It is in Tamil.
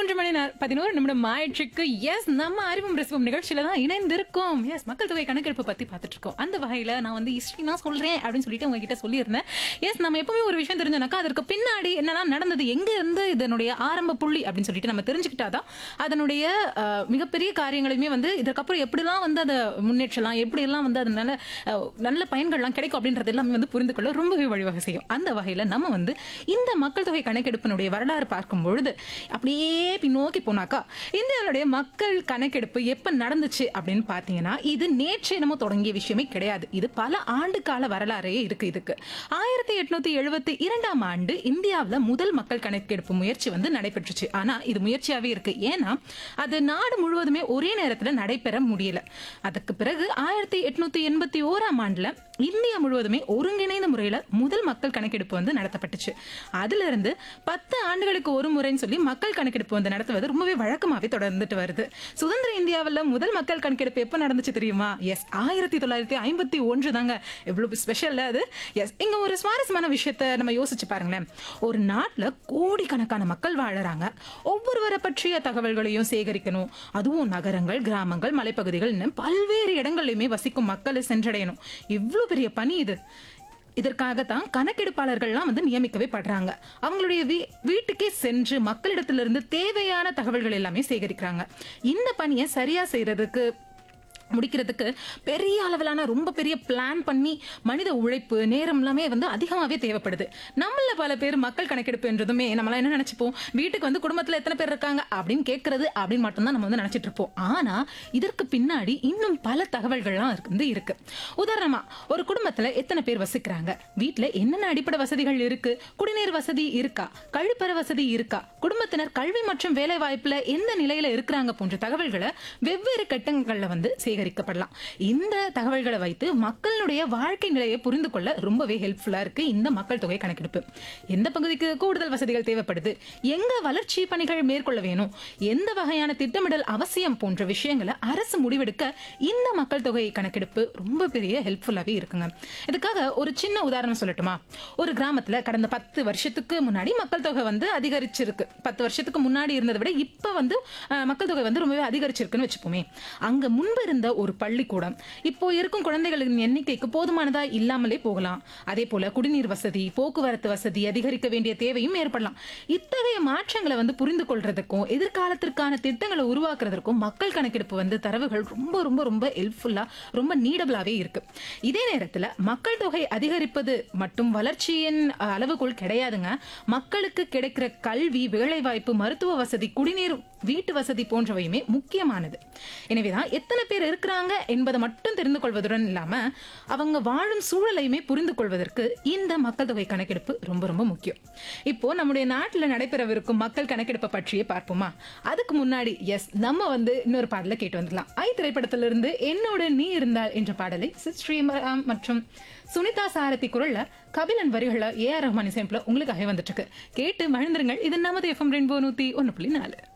மூன்று மணி நேரம் பதினோரு நிமிடம் ஆயிடுச்சுக்கு எஸ் நம்ம அறிவும் ரசிவும் நிகழ்ச்சியில தான் இணைந்திருக்கோம் எஸ் மக்கள் தொகை கணக்கெடுப்பு பத்தி பார்த்துட்டு இருக்கோம் அந்த வகையில நான் வந்து ஹிஸ்டரி தான் சொல்றேன் அப்படின்னு சொல்லிட்டு உங்ககிட்ட சொல்லியிருந்தேன் எஸ் நம்ம எப்பவுமே ஒரு விஷயம் தெரிஞ்சோம்னாக்கா அதற்கு பின்னாடி என்னெல்லாம் நடந்தது எங்க இருந்து இதனுடைய ஆரம்ப புள்ளி அப்படின்னு சொல்லிட்டு நம்ம தெரிஞ்சுக்கிட்டாதான் அதனுடைய அஹ், மிகப்பெரிய காரியங்களையுமே வந்து இதற்கப்புறம் எப்படிலாம் வந்து அதை முன்னேற்றலாம் எப்படியெல்லாம் வந்து அதனால அஹ், நல்ல பயன்கள்லாம் கிடைக்கும் அப்படின்றது எல்லாமே வந்து புரிந்து கொள்ள ரொம்பவே வழிவகை செய்யும் அந்த வகையில நம்ம வந்து இந்த மக்கள் தொகை கணக்கெடுப்பினுடைய வரலாறு பார்க்கும் பொழுது அப்படியே பின்னோக்கி போனாக்கா இந்தியாவுடைய மக்கள் கணக்கெடுப்பு எப்ப நடந்துச்சு அப்படின்னு பாத்தீங்கன்னா இது நேற்று என்னமோ தொடங்கிய விஷயமே கிடையாது இது பல ஆண்டு கால வரலாறே இருக்கு இதுக்கு ஆயிரத்தி எட்நூத்தி எழுபத்தி இரண்டாம் ஆண்டு இந்தியாவுல முதல் மக்கள் கணக்கெடுப்பு முயற்சி வந்து நடைபெற்றுச்சு ஆனா இது முயற்சியாவே இருக்கு ஏன்னா அது நாடு முழுவதுமே ஒரே நேரத்துல நடைபெற முடியல அதுக்கு பிறகு ஆயிரத்தி எட்நூத்தி எண்பத்தி ஓராம் ஆண்டுல இந்தியா முழுவதுமே ஒருங்கிணைந்த முறையில முதல் மக்கள் கணக்கெடுப்பு வந்து நடத்தப்பட்டுச்சு அதுல இருந்து பத்து ஆண்டுகளுக்கு ஒரு முறைன்னு சொல்லி மக்கள் கணக்கெடுப்பு வந்து நடத்துவது ரொம்பவே வழக்கமாவே தொடர்ந்துட்டு வருது சுதந்திர இந்தியாவில் முதல் மக்கள் கணக்கெடுப்பு எப்ப நடந்துச்சு தெரியுமா எஸ் ஆயிரத்தி தொள்ளாயிரத்தி ஐம்பத்தி ஒன்று தாங்க எவ்வளவு ஸ்பெஷல்ல அது எஸ் இங்க ஒரு சுவாரஸ்யமான விஷயத்த நம்ம யோசிச்சு பாருங்களேன் ஒரு நாட்டுல கோடிக்கணக்கான மக்கள் வாழறாங்க ஒவ்வொருவரை பற்றிய தகவல்களையும் சேகரிக்கணும் அதுவும் நகரங்கள் கிராமங்கள் மலைப்பகுதிகள் இன்னும் பல்வேறு இடங்கள்லையுமே வசிக்கும் மக்களை சென்றடையணும் இவ்வளவு பெரிய பணி இது இதற்காகத்தான் கணக்கெடுப்பாளர்கள்லாம் வந்து நியமிக்கவே படுறாங்க அவங்களுடைய வீ- வீட்டுக்கே சென்று மக்களிடத்திலிருந்து தேவையான தகவல்கள் எல்லாமே சேகரிக்கிறாங்க இந்த பணியை சரியா செய்யறதுக்கு முடிக்கிறதுக்கு பெரிய அளவிலான ரொம்ப பெரிய பிளான் பண்ணி மனித உழைப்பு நேரம் எல்லாமே வந்து அதிகமாகவே தேவைப்படுது நம்மள பல பேர் மக்கள் கணக்கெடுப்பு என்றதுமே நம்மளாம் என்ன நினைச்சுப்போம் வீட்டுக்கு வந்து குடும்பத்துல எத்தனை பேர் இருக்காங்க அப்படின்னு கேட்கறது அப்படின்னு மட்டும்தான் நம்ம வந்து நினைச்சிட்டு இருப்போம் ஆனா இதற்கு பின்னாடி இன்னும் பல தகவல்கள்லாம் இருக்கு- வந்து இருக்கு உதாரணமா ஒரு குடும்பத்துல எத்தனை பேர் வசிக்கிறாங்க வீட்டுல என்னென்ன அடிப்படை வசதிகள் இருக்கு குடிநீர் வசதி இருக்கா கழிப்பற வசதி இருக்கா குடும்பத்தினர் கல்வி மற்றும் வேலை வாய்ப்புல எந்த நிலையில இருக்கிறாங்க போன்ற தகவல்களை வெவ்வேறு கட்டங்கள்ல வந்து சேகரிக்கப்படலாம் இந்த தகவல்களை வைத்து மக்களுடைய வாழ்க்கை நிலையை புரிந்து கொள்ள ரொம்பவே ஹெல்ப்ஃபுல்லா இருக்கு இந்த மக்கள் தொகை கணக்கெடுப்பு எந்த பகுதிக்கு கூடுதல் வசதிகள் தேவைப்படுது எங்க வளர்ச்சி பணிகள் மேற்கொள்ள வேணும் எந்த வகையான திட்டமிடல் அவசியம் போன்ற விஷயங்களை அரசு முடிவெடுக்க இந்த மக்கள் தொகை கணக்கெடுப்பு ரொம்ப பெரிய ஹெல்ப்ஃபுல்லாவே இருக்குங்க இதுக்காக ஒரு சின்ன உதாரணம் சொல்லட்டுமா ஒரு கிராமத்துல கடந்த பத்து வருஷத்துக்கு முன்னாடி மக்கள் தொகை வந்து அதிகரிச்சிருக்கு பத்து வருஷத்துக்கு முன்னாடி இருந்ததை விட இப்ப வந்து அஹ், மக்கள் தொகை வந்து ரொம்பவே அதிகரிச்சிருக்குன்னு வச்சுப்போமே அங்க முன்பு இருந்த ஒரு பள்ளிக்கூடம் இப்போ இருக்கும் குழந்தைகளின் எண்ணிக்கைக்கு போதுமானதா இல்லாமலே போகலாம் அதே போல குடிநீர் வசதி போக்குவரத்து வசதி அதிகரிக்க வேண்டிய தேவையும் ஏற்படலாம் இத்தகைய மாற்றங்களை வந்து புரிந்து கொள்றதுக்கும் எதிர்காலத்திற்கான திட்டங்களை உருவாக்குறதுக்கும் மக்கள் கணக்கெடுப்பு வந்து தரவுகள் ரொம்ப ரொம்ப ரொம்ப ஹெல்ப்ஃபுல்லா ரொம்ப நீடபிளாவே இருக்கு இதே நேரத்துல மக்கள் தொகை அதிகரிப்பது மட்டும் வளர்ச்சியின் அஹ், அளவுகோல் கிடையாதுங்க மக்களுக்கு கிடைக்கிற கல்வி வேலைவாய்ப்பு மருத்துவ வசதி குடிநீர் வீட்டு வசதி போன்றவையுமே முக்கியமானது எனவேதான் எத்தனை பேர் இருக்கிறாங்க என்பதை மட்டும் தெரிந்து கொள்வதுடன் இல்லாம அவங்க வாழும் சூழலையுமே புரிந்து கொள்வதற்கு இந்த மக்கள் தொகை கணக்கெடுப்பு ரொம்ப ரொம்ப முக்கியம் இப்போ நம்முடைய நாட்டில் நடைபெறவிருக்கும் மக்கள் கணக்கெடுப்பை பற்றியே பார்ப்போமா அதுக்கு முன்னாடி எஸ் நம்ம வந்து இன்னொரு பாடலை கேட்டு வந்துடலாம் ஐ திரைப்படத்திலிருந்து என்னோட நீ இருந்தால் என்ற பாடலை சித் ஸ்ரீராம் மற்றும் சுனிதா சாரதி குரல்ல கபிலன் வரிகளை ஏ ஆர் ரஹ்மான் இசையமைப்புல உங்களுக்காக வந்துட்டு இருக்கு கேட்டு மகிழ்ந்துருங்கள் இது நமது எஃப்எம் ரெயின்போ நூத்தி ஒன்னு புள்ளி நாலு